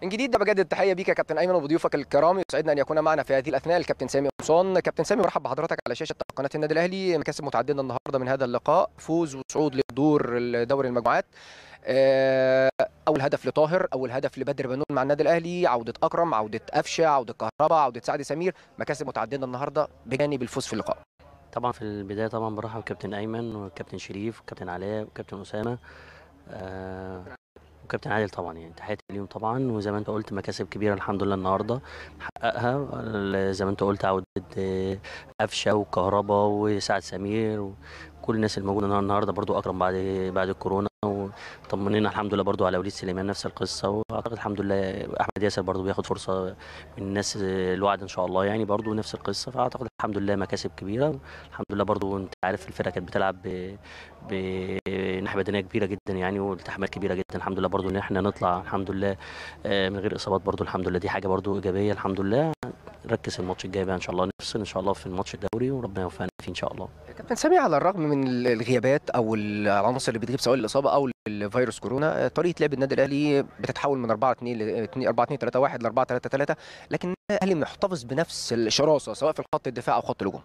من جديد بجدد التحيه بيك يا كابتن ايمن وبضيوفك الكرام يسعدنا ان يكون معنا في هذه الاثناء الكابتن سامي قمصان كابتن سامي مرحب بحضرتك على شاشه قناه النادي الاهلي مكاسب متعدده النهارده من هذا اللقاء فوز وصعود لدور دوري المجموعات آه، اول هدف لطاهر اول هدف لبدر بنون مع النادي الاهلي عوده اكرم عوده قفشه عوده كهربا عوده سعد سمير مكاسب متعدده النهارده بجانب الفوز في اللقاء طبعا في البدايه طبعا برحب بكابتن ايمن وكابتن شريف وكابتن علاء وكابتن اسامه آه وكابتن عادل طبعا يعني تحياتي ليهم طبعا وزي ما انت قلت مكاسب كبيره الحمد لله النهارده حققها زي ما انت قلت عوده آه، قفشه وكهربا وسعد سمير وكل الناس الموجوده النهارده برضو اكرم بعد بعد الكورونا وطمنينا الحمد لله برضو على وليد سليمان نفس القصه واعتقد الحمد لله احمد ياسر برضو بياخد فرصه من الناس الوعد ان شاء الله يعني برضو نفس القصه فاعتقد الحمد لله مكاسب كبيره الحمد لله برضو انت عارف الفرقه كانت بتلعب بناحيه بدنيه كبيره جدا يعني والتحامات كبيره جدا الحمد لله برضو ان احنا نطلع الحمد لله آه، من غير اصابات برضو الحمد لله دي حاجه برضو ايجابيه الحمد لله نركز الماتش الجاي بقى ان شاء الله نفصل ان شاء الله في الماتش الدوري وربنا يوفقنا فيه ان شاء الله كابتن سامي على الرغم من الغيابات او العناصر اللي بتغيب سواء الاصابه او الفيروس كورونا طريقه لعب النادي الاهلي بتتحول من 4 2 ل 4 2 3 1 ل 4 3 3 لكن الاهلي محتفظ بنفس الشراسه سواء في خط الدفاع او خط الهجوم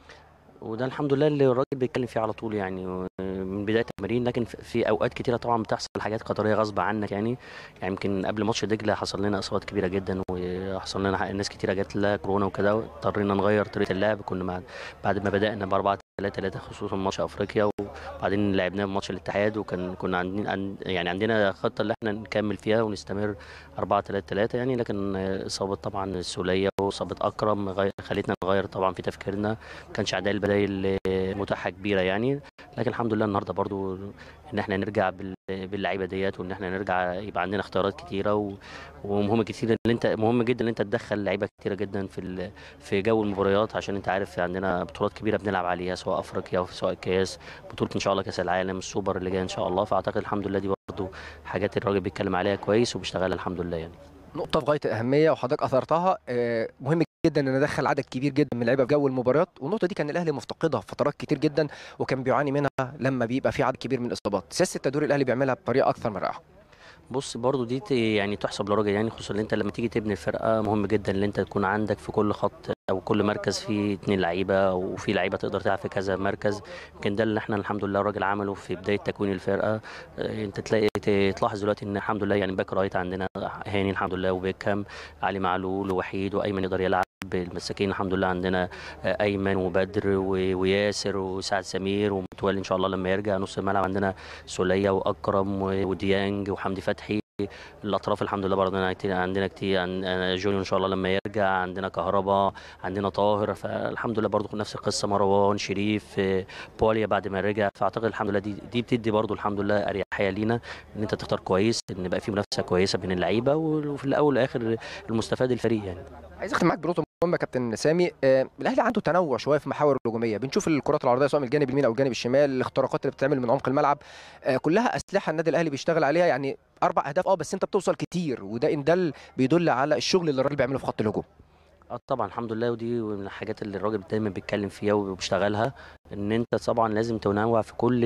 وده الحمد لله اللي الراجل بيتكلم فيه على طول يعني من بدايه التمرين لكن في اوقات كتيره طبعا بتحصل حاجات قدريه غصب عنك يعني يعني يمكن قبل ماتش دجله حصل لنا اصابات كبيره جدا وحصل لنا ناس كتيره جات لها كورونا وكده اضطرينا نغير طريقه اللعب كنا بعد ما بدانا ب 4 3 3 خصوصا ماتش افريقيا وبعدين لعبناه ماتش الاتحاد وكان كنا عندنا يعني عندنا خطه اللي احنا نكمل فيها ونستمر 4 3 3 يعني لكن اصابه طبعا السوليه واصابه اكرم خلتنا نغير طبعا في تفكيرنا ما كانش عداء البدايل متاحه كبيره يعني لكن الحمد لله النهارده برضو ان احنا نرجع باللعيبه ديت وان احنا نرجع يبقى عندنا اختيارات كتيره ومهم كتير ان انت مهم جدا ان انت تدخل لعيبه كتيره جدا في في جو المباريات عشان انت عارف عندنا بطولات كبيره بنلعب عليها سواء افريقيا او سواء كاس بطوله ان شاء الله كاس العالم السوبر اللي جاي ان شاء الله فاعتقد الحمد لله دي برضو حاجات الراجل بيتكلم عليها كويس وبيشتغلها الحمد لله يعني نقطه في غايه الاهميه وحضرتك اثرتها آه، مهم جدا ان ندخل عدد كبير جدا من اللعيبه في جو المباريات والنقطه دي كان الاهلي مفتقدها في فترات كتير جدا وكان بيعاني منها لما بيبقى في عدد كبير من الاصابات سياسه التدوير الاهلي بيعملها بطريقه اكثر من رائعه بص برضو دي يعني تحسب لراجل يعني خصوصا ان انت لما تيجي تبني الفرقه مهم جدا ان انت تكون عندك في كل خط او كل مركز فيه اثنين لعيبه وفي لعيبه تقدر تلعب في كذا مركز يمكن ده اللي احنا الحمد لله الراجل عمله في بدايه تكوين الفرقه انت تلاقي تلاحظ دلوقتي ان الحمد لله يعني باك رايت عندنا هاني الحمد لله وبيكهام علي معلول ووحيد وايمن يقدر يلعب المساكين الحمد لله عندنا ايمن وبدر وياسر وسعد سمير ومتولي ان شاء الله لما يرجع نص الملعب عندنا سوليه واكرم وديانج وحمدي فتحي الاطراف الحمد لله برضه عندنا كتير جونيور ان شاء الله لما يرجع عندنا كهرباء عندنا طاهر فالحمد لله برضه نفس القصه مروان شريف بوليا بعد ما رجع فاعتقد الحمد لله دي دي بتدي برضه الحمد لله اريحيه لينا ان انت تختار كويس ان يبقى في منافسه كويسه بين اللعيبه وفي الاول والاخر المستفاد الفريق يعني عايز اختم معاك بنقطه مهمه كابتن سامي آه الاهلي عنده تنوع شويه في محاور الهجوميه بنشوف الكرات العرضيه سواء من الجانب اليمين او الجانب الشمال الاختراقات اللي بتتعمل من عمق الملعب آه كلها اسلحه النادي الاهلي بيشتغل عليها يعني اربع اهداف اه بس انت بتوصل كتير وده ان ده بيدل على الشغل اللي الراجل بيعمله في خط الهجوم اه طبعا الحمد لله ودي من الحاجات اللي الراجل دايما بيتكلم فيها وبيشتغلها ان انت طبعا لازم تنوع في كل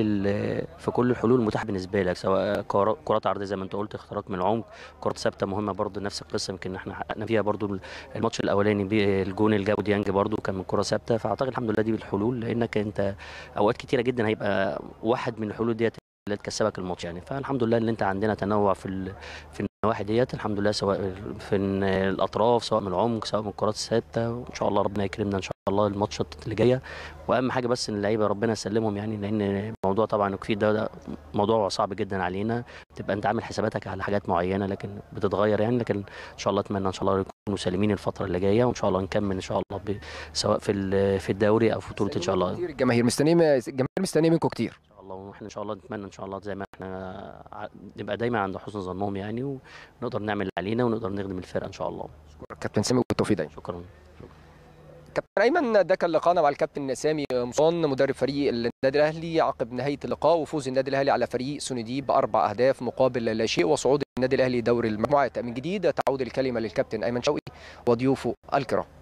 في كل الحلول المتاحه بالنسبه لك سواء كرات عرضيه زي ما انت قلت اختراق من العمق كرات ثابته مهمه برضه نفس القصه يمكن احنا حققنا فيها برضه الماتش الاولاني الجون اللي جابه ديانج برضه كان من كره ثابته فاعتقد الحمد لله دي بالحلول لانك انت اوقات كتيره جدا هيبقى واحد من الحلول ديت اللي تكسبك الماتش يعني فالحمد لله ان انت عندنا تنوع في في النواحي ديت الحمد لله سواء في الاطراف سواء من العمق سواء من الكرات الثابته وان شاء الله ربنا يكرمنا ان شاء الله الماتشات اللي جايه واهم حاجه بس ان اللعيبه ربنا يسلمهم يعني لان الموضوع طبعا الكفيد ده, ده موضوع صعب جدا علينا تبقى انت عامل حساباتك على حاجات معينه لكن بتتغير يعني لكن ان شاء الله اتمنى ان شاء الله يكونوا سالمين الفتره اللي جايه وان شاء الله نكمل ان شاء الله سواء في في الدوري او في بطوله ان شاء الله الجماهير مستنيه الجماهير مستنيه منكم كتير الله واحنا ان شاء الله نتمنى ان شاء الله زي ما احنا نبقى دايما عند حسن ظنهم يعني ونقدر نعمل اللي علينا ونقدر نخدم الفرقه ان شاء الله شكرا كابتن سامي والتوفيق دايما شكرا كابتن ايمن ده كان لقاءنا مع الكابتن سامي مصان مدرب فريق النادي الاهلي عقب نهايه اللقاء وفوز النادي الاهلي على فريق سوندي باربع اهداف مقابل لا شيء وصعود النادي الاهلي دوري المجموعات من جديد تعود الكلمه للكابتن ايمن شوقي وضيوفه الكرام